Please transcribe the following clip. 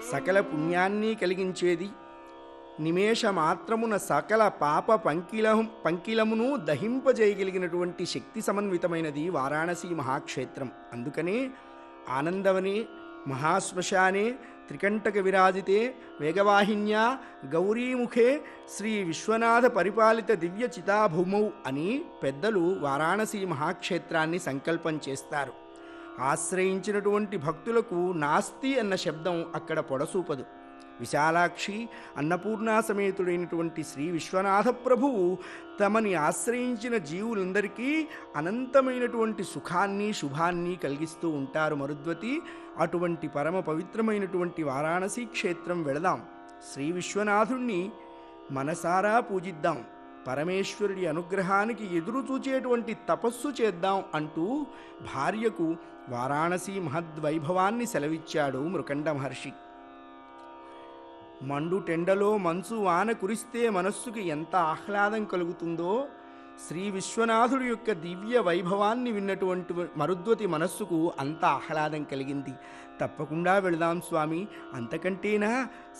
సకల పుణ్యాన్ని కలిగించేది నిమేష మాత్రమున సకల పాప పంకిలం పంకిలమును దహింపజేయగలిగినటువంటి శక్తి సమన్వితమైనది వారాణసి మహాక్షేత్రం అందుకనే ఆనందవనే మహాశ్మశానే త్రికంటక విరాజితే వేగవాహిన్యా గౌరీముఖే శ్రీ విశ్వనాథ పరిపాలిత దివ్య చితాభూమౌ అని పెద్దలు వారాణసి మహాక్షేత్రాన్ని సంకల్పం చేస్తారు ఆశ్రయించినటువంటి భక్తులకు నాస్తి అన్న శబ్దం అక్కడ పొడసూపదు విశాలాక్షి అన్నపూర్ణా సమేతుడైనటువంటి శ్రీ విశ్వనాథ ప్రభువు తమని ఆశ్రయించిన జీవులందరికీ అనంతమైనటువంటి సుఖాన్ని శుభాన్ని కలిగిస్తూ ఉంటారు మరుద్వతి అటువంటి పరమ పవిత్రమైనటువంటి వారాణసి క్షేత్రం వెళదాం శ్రీ విశ్వనాథుణ్ణి మనసారా పూజిద్దాం పరమేశ్వరుడి అనుగ్రహానికి ఎదురు చూచేటువంటి తపస్సు చేద్దాం అంటూ భార్యకు వారాణసి మహద్వైభవాన్ని సెలవిచ్చాడు మృకండ మహర్షి మండు టెండలో మంచు వాన కురిస్తే మనస్సుకి ఎంత ఆహ్లాదం కలుగుతుందో శ్రీ విశ్వనాథుడి యొక్క దివ్య వైభవాన్ని విన్నటువంటి మరుద్వతి మనస్సుకు అంత ఆహ్లాదం కలిగింది తప్పకుండా వెళదాం స్వామి అంతకంటేనా